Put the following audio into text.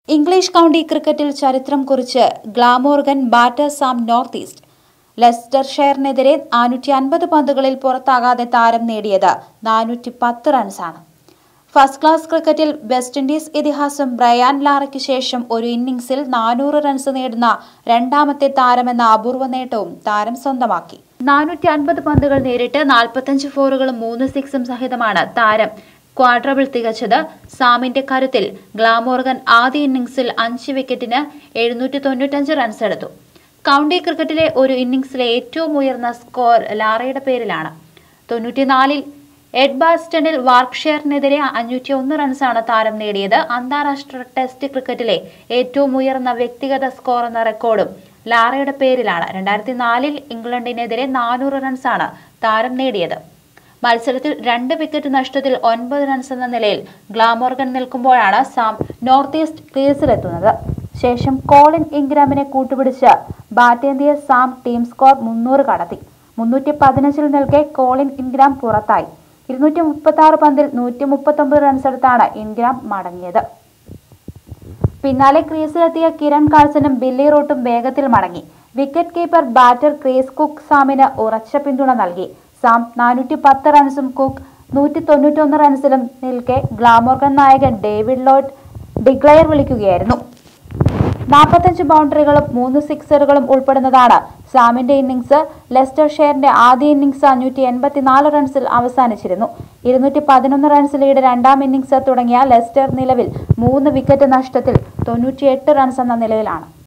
English county ക്രിക്കറ്റിൽ ചരിത്രം കുറിച്ച് Glamorgan batter Sam Northeast ലെസ്റ്റർഷെയറിനെതിരെ നാനൂറ്റി അൻപത് പന്തുകളിൽ പുറത്താകാതെ താരം നേടിയത് നാനൂറ്റി പത്ത് റൺസാണ് ഫസ്റ്റ് ക്ലാസ് ക്രിക്കറ്റിൽ വെസ്റ്റ് ഇൻഡീസ് ഇതിഹാസം ബ്രയാൻ ലാറയ്ക്ക് ശേഷം ഒരു ഇന്നിംഗ്സിൽ നാനൂറ് റൺസ് നേടുന്ന രണ്ടാമത്തെ താരമെന്ന അപൂർവ നേട്ടവും താരം സ്വന്തമാക്കി നാനൂറ്റി അൻപത് പന്തുകൾ നേരിട്ട് നാൽപ്പത്തഞ്ച് ഫോറുകളും മൂന്ന് സിക്സും സഹിതമാണ് താരം ക്വാഡ്രബിൾ തികച്ചത് സാമിന്റെ കരുത്തിൽ ഗ്ലാമോർഗൻ ആദ്യ ഇന്നിംഗ്സിൽ അഞ്ച് വിക്കറ്റിന് എഴുന്നൂറ്റി തൊണ്ണൂറ്റഞ്ച് റൺസ് എടുത്തു കൗണ്ടി ക്രിക്കറ്റിലെ ഒരു ഇന്നിംഗ്സിലെ ഏറ്റവും ഉയർന്ന സ്കോർ ലാറയുടെ പേരിലാണ് തൊണ്ണൂറ്റിനാലിൽ എഡ്ബാസ്റ്റണിൽ വാർക്ക്ഷയറിനെതിരെ അഞ്ഞൂറ്റി ഒന്ന് റൺസാണ് താരം നേടിയത് അന്താരാഷ്ട്ര ടെസ്റ്റ് ക്രിക്കറ്റിലെ ഏറ്റവും ഉയർന്ന വ്യക്തിഗത സ്കോർ എന്ന റെക്കോർഡും ലാറയുടെ പേരിലാണ് രണ്ടായിരത്തി നാലിൽ ഇംഗ്ലണ്ടിനെതിരെ നാനൂറ് റൺസാണ് താരം നേടിയത് മത്സരത്തിൽ രണ്ട് വിക്കറ്റ് നഷ്ടത്തിൽ ഒൻപത് റൺസ് എന്ന നിലയിൽ ഗ്ലാമോർഗൻ നിൽക്കുമ്പോഴാണ് സാം നോർത്ത് ഈസ്റ്റ് ക്രീസിലെത്തുന്നത് ശേഷം കോളിൻ ഇംഗ്രാമിനെ കൂട്ടുപിടിച്ച് ബാറ്റേന്തിയ സാം ടീം സ്കോർ മുന്നൂറ് കടത്തി മുന്നൂറ്റി പതിനഞ്ചിൽ നിൽക്കെ കോളിൻ ഇൻഗ്രാം പുറത്തായി ഇരുന്നൂറ്റി മുപ്പത്തി ആറ് പന്തിൽ നൂറ്റി മുപ്പത്തൊമ്പത് റൺസ് എടുത്താണ് ഇൻഗ്രാം മടങ്ങിയത് പിന്നാലെ ക്രീസിലെത്തിയ കിരൺ കാൾസനും ബില്ലി റൂട്ടും വേഗത്തിൽ മടങ്ങി wicket keeper batter Chris Cooke സാമിന് ഉറച്ച പിന്തുണ നൽകി സാം നാനൂറ്റി പത്ത് റൺസും കുക്ക് നൂറ്റി തൊണ്ണൂറ്റൊന്ന് റൺസിലും നിൽക്കെ ഗ്ലാമോർഗൻ നായകൻ ഡേവിഡ് ലോഡ് ഡിക്ലെയർ വിളിക്കുകയായിരുന്നു നാൽപ്പത്തഞ്ച് ബൗണ്ടറികളും മൂന്ന് സിക്സറുകളും ഉൾപ്പെടുന്നതാണ് സാമിന്റെ ഇന്നിംഗ്സ് ലെസ്റ്റർ ഷെയറിന്റെ ആദ്യ ഇന്നിംഗ്സ് അഞ്ഞൂറ്റി എൺപത്തിനാല് റൺസിൽ അവസാനിച്ചിരുന്നു ഇരുന്നൂറ്റി പതിനൊന്ന് റൺസ് ലീഡ് രണ്ടാം ഇന്നിംഗ്സ് തുടങ്ങിയ ലെസ്റ്റർ നിലവിൽ മൂന്ന് വിക്കറ്റ് നഷ്ടത്തിൽ തൊണ്ണൂറ്റിയെട്ട് റൺസ് എന്ന നിലയിലാണ്